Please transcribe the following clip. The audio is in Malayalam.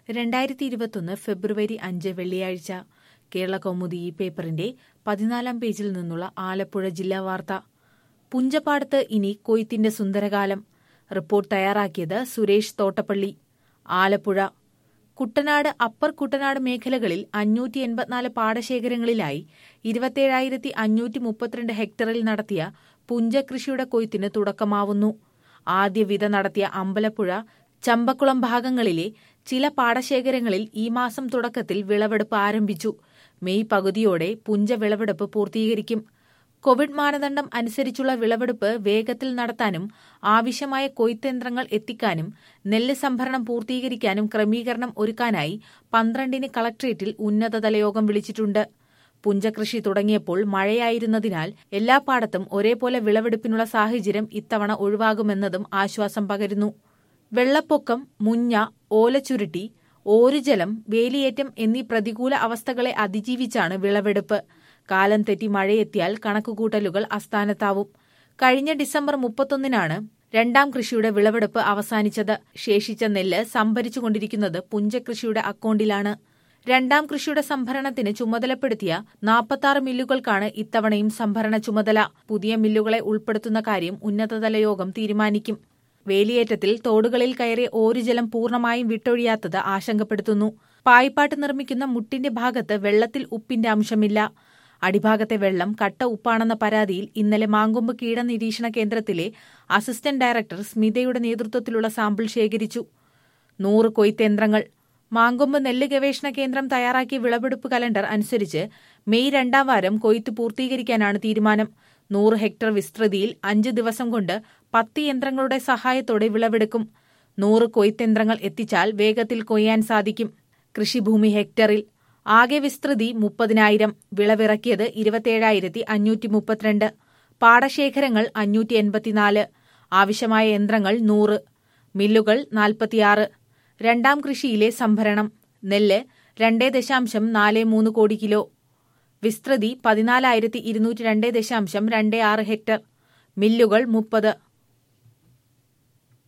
രണ്ടായിരത്തി ഇരുപത്തൊന്ന് ഫെബ്രുവരി അഞ്ച് വെള്ളിയാഴ്ച കേരള കൗമുദി ഈ പേപ്പറിന്റെ പതിനാലാം പേജിൽ നിന്നുള്ള ആലപ്പുഴ ജില്ലാ വാർത്ത പുഞ്ചപ്പാടത്ത് ഇനി കൊയ്ത്തിന്റെ സുന്ദരകാലം റിപ്പോർട്ട് തയ്യാറാക്കിയത് സുരേഷ് തോട്ടപ്പള്ളി ആലപ്പുഴ കുട്ടനാട് അപ്പർ കുട്ടനാട് മേഖലകളിൽ അഞ്ഞൂറ്റി എൺപത്തിനാല് പാടശേഖരങ്ങളിലായി ഇരുപത്തിയേഴായിരത്തി അഞ്ഞൂറ്റി മുപ്പത്തിരണ്ട് ഹെക്ടറിൽ നടത്തിയ പുഞ്ചകൃഷിയുടെ കൊയ്ത്തിന് തുടക്കമാവുന്നു ആദ്യ വിത നടത്തിയ അമ്പലപ്പുഴ ചമ്പക്കുളം ഭാഗങ്ങളിലെ ചില പാടശേഖരങ്ങളിൽ ഈ മാസം തുടക്കത്തിൽ വിളവെടുപ്പ് ആരംഭിച്ചു മെയ് പകുതിയോടെ പുഞ്ച വിളവെടുപ്പ് പൂർത്തീകരിക്കും കോവിഡ് മാനദണ്ഡം അനുസരിച്ചുള്ള വിളവെടുപ്പ് വേഗത്തിൽ നടത്താനും ആവശ്യമായ കൊയ്ത്തയന്ത്രങ്ങൾ എത്തിക്കാനും നെല്ല് സംഭരണം പൂർത്തീകരിക്കാനും ക്രമീകരണം ഒരുക്കാനായി പന്ത്രണ്ടിന് കളക്ട്രേറ്റിൽ ഉന്നതതല യോഗം വിളിച്ചിട്ടുണ്ട് പുഞ്ചകൃഷി തുടങ്ങിയപ്പോൾ മഴയായിരുന്നതിനാൽ എല്ലാ പാടത്തും ഒരേപോലെ വിളവെടുപ്പിനുള്ള സാഹചര്യം ഇത്തവണ ഒഴിവാകുമെന്നതും ആശ്വാസം പകരുന്നു വെള്ളപ്പൊക്കം മുഞ്ഞ ഓലച്ചുരുട്ടി ഓരുജലം വേലിയേറ്റം എന്നീ പ്രതികൂല അവസ്ഥകളെ അതിജീവിച്ചാണ് വിളവെടുപ്പ് കാലം തെറ്റി മഴയെത്തിയാൽ കണക്കുകൂട്ടലുകൾ അസ്ഥാനത്താവും കഴിഞ്ഞ ഡിസംബർ മുപ്പത്തൊന്നിനാണ് രണ്ടാം കൃഷിയുടെ വിളവെടുപ്പ് അവസാനിച്ചത് ശേഷിച്ച നെല്ല് സംഭരിച്ചുകൊണ്ടിരിക്കുന്നത് പുഞ്ചകൃഷിയുടെ അക്കൗണ്ടിലാണ് രണ്ടാം കൃഷിയുടെ സംഭരണത്തിന് ചുമതലപ്പെടുത്തിയ നാൽപ്പത്തി മില്ലുകൾക്കാണ് ഇത്തവണയും സംഭരണ ചുമതല പുതിയ മില്ലുകളെ ഉൾപ്പെടുത്തുന്ന കാര്യം ഉന്നതതല യോഗം തീരുമാനിക്കും വേലിയേറ്റത്തിൽ തോടുകളിൽ കയറിയ ഓരുജലം പൂർണ്ണമായും വിട്ടൊഴിയാത്തത് ആശങ്കപ്പെടുത്തുന്നു പായിപ്പാട്ട് നിർമ്മിക്കുന്ന മുട്ടിന്റെ ഭാഗത്ത് വെള്ളത്തിൽ ഉപ്പിന്റെ അംശമില്ല അടിഭാഗത്തെ വെള്ളം കട്ട ഉപ്പാണെന്ന പരാതിയിൽ ഇന്നലെ മാങ്കൊമ്പ് കീട നിരീക്ഷണ കേന്ദ്രത്തിലെ അസിസ്റ്റന്റ് ഡയറക്ടർ സ്മിതയുടെ നേതൃത്വത്തിലുള്ള സാമ്പിൾ ശേഖരിച്ചു നൂറ് കൊയ്ത്തേന്ത്രങ്ങൾ മാങ്കൊമ്പ് നെല്ല് ഗവേഷണ കേന്ദ്രം തയ്യാറാക്കിയ വിളവെടുപ്പ് കലണ്ടർ അനുസരിച്ച് മെയ് രണ്ടാം വാരം കൊയ്ത്ത് പൂർത്തീകരിക്കാനാണ് തീരുമാനം നൂറ് ഹെക്ടർ വിസ്തൃതിയിൽ അഞ്ച് ദിവസം കൊണ്ട് പത്ത് യന്ത്രങ്ങളുടെ സഹായത്തോടെ വിളവെടുക്കും നൂറ് കൊയ്ത്തയന്ത്രങ്ങൾ എത്തിച്ചാൽ വേഗത്തിൽ കൊയ്യാൻ സാധിക്കും കൃഷിഭൂമി ഹെക്ടറിൽ ആകെ വിസ്തൃതി മുപ്പതിനായിരം വിളവിറക്കിയത് ഇരുപത്തിയേഴായിരത്തി അഞ്ഞൂറ്റി മുപ്പത്തിരണ്ട് പാടശേഖരങ്ങൾ അഞ്ഞൂറ്റി എൺപത്തിനാല് ആവശ്യമായ യന്ത്രങ്ങൾ നൂറ് മില്ലുകൾ നാൽപ്പത്തിയാറ് രണ്ടാം കൃഷിയിലെ സംഭരണം നെല്ല് രണ്ട് ദശാംശം നാല് മൂന്ന് കോടി കിലോ വിസ്തൃതി പതിനാലായിരത്തി ഇരുന്നൂറ്റി രണ്ട് ദശാംശം രണ്ട് ആറ് ഹെക്ടർ മില്ലുകൾ മുപ്പത്